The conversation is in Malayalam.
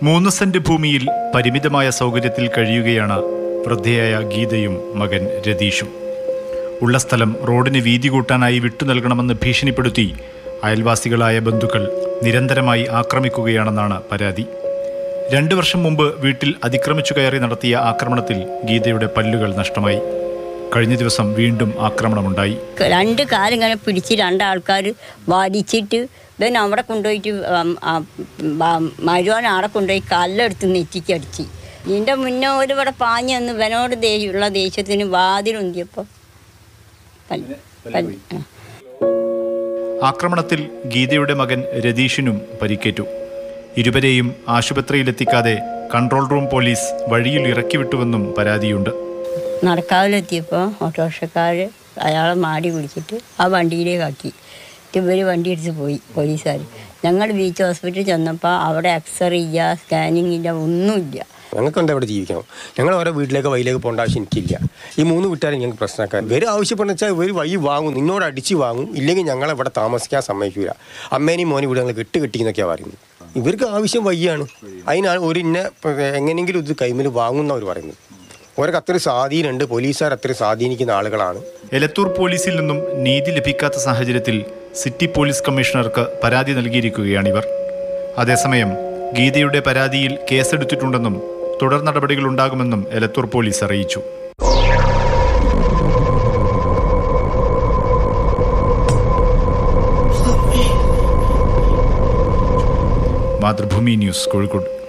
മൂന്ന് സെന്റ് ഭൂമിയിൽ പരിമിതമായ സൗകര്യത്തിൽ കഴിയുകയാണ് വൃദ്ധയായ ഗീതയും മകൻ രതീഷും ഉള്ള സ്ഥലം റോഡിന് വീതി കൂട്ടാനായി വിട്ടു നൽകണമെന്ന് ഭീഷണിപ്പെടുത്തി അയൽവാസികളായ ബന്ധുക്കൾ നിരന്തരമായി ആക്രമിക്കുകയാണെന്നാണ് പരാതി രണ്ടു വർഷം മുമ്പ് വീട്ടിൽ അതിക്രമിച്ചു കയറി നടത്തിയ ആക്രമണത്തിൽ ഗീതയുടെ പല്ലുകൾ നഷ്ടമായി കഴിഞ്ഞ ദിവസം വീണ്ടും ആക്രമണമുണ്ടായി രണ്ട് കാലം ഇങ്ങനെ പിടിച്ച് രണ്ടാൾക്കാർ വലിച്ചിട്ട് ഇവൻ അവിടെ കൊണ്ടുപോയിട്ട് മരുവാൻ അവിടെ കൊണ്ടുപോയി കല്ലെടുത്ത് നെറ്റിക്കടിച്ച് ഇതിൻ്റെ മുന്നേ ഒരു ഇവിടെ പാഞ്ഞ് വന്ന് ഇവനോട് ദേ- ഉള്ള ദേഷ്യത്തിന് വാതിലുന്തിയപ്പോൾ പല്ല് പല്ല് ആ. ആക്രമണത്തിൽ ഗീതയുടെ മകൻ രതീഷിനും പരിക്കേറ്റു ഇരുവരെയും ആശുപത്രിയിലെത്തിക്കാതെ കൺട്രോൾ റൂം പോലീസ് വഴിയിൽ ഇറക്കിവിട്ടുവെന്നും പരാതിയുണ്ട് നടക്കാവിലെത്തിയപ്പോൾ ഓട്ടോറിക്ഷക്കാർ അയാളെ മാടി പിടിച്ചിട്ട് ആ വണ്ടിയിലേക്ക് ആക്കി ഇവർ വണ്ടി എടുത്ത് പോയി പോലീസുകാർ ഞങ്ങൾ ബീച്ച് ഹോസ്പിറ്റലിൽ ചെന്നപ്പോൾ അവിടെ എക്സ്റേ ഇല്ല സ്കാനിങ് ഇല്ല ഒന്നുമില്ല ഞങ്ങൾക്ക് എന്താ ഇവിടെ ജീവിക്കണം ഞങ്ങൾ ഓരോ വീട്ടിലേക്ക് വഴിയിലേക്ക് പോകേണ്ട ആവശ്യം എനിക്കില്ല ഈ മൂന്ന് വീട്ടുകാരും ഞങ്ങൾക്ക് പ്രശ്നക്കാർ ഇവർ ആവശ്യപ്പെടുന്ന വെച്ചാൽ ഇവർ വഴി വാങ്ങും നിന്നോട് അടിച്ച് വാങ്ങും ഇല്ലെങ്കിൽ ഞങ്ങളെ ഇവിടെ താമസിക്കാൻ സമ്മതിക്കില്ല അമ്മേനെയും മോനും ഇവിടെ ഞങ്ങൾ കെട്ട് കെട്ടിക്കുന്നൊക്കെയാണ് പറയുന്നത് ഇവർക്ക് ആവശ്യം വയ്യാണ് അതിനാണ് ഒരു ഇന്ന എങ്ങനെയെങ്കിലും ഇത് കൈമിൽ വാങ്ങുന്ന അവർ പറയുന്നത് ഓരോ അത്ര സ്വാധീനമുണ്ട് പോലീസുകാർ അത്ര സ്വാധീനിക്കുന്ന ആളുകളാണ് എലത്തൂർ പോലീസിൽ നിന്നും നീതി ലഭിക്കാത്ത സാഹചര്യത്തിൽ സിറ്റി പോലീസ് കമ്മീഷണർക്ക് പരാതി നൽകിയിരിക്കുകയാണിവർ അതേസമയം ഗീതയുടെ പരാതിയിൽ കേസെടുത്തിട്ടുണ്ടെന്നും തുടർ നടപടികളുണ്ടാകുമെന്നും എലത്തൂർ പോലീസ് അറിയിച്ചു മാതൃഭൂമി ന്യൂസ് കോഴിക്കോട്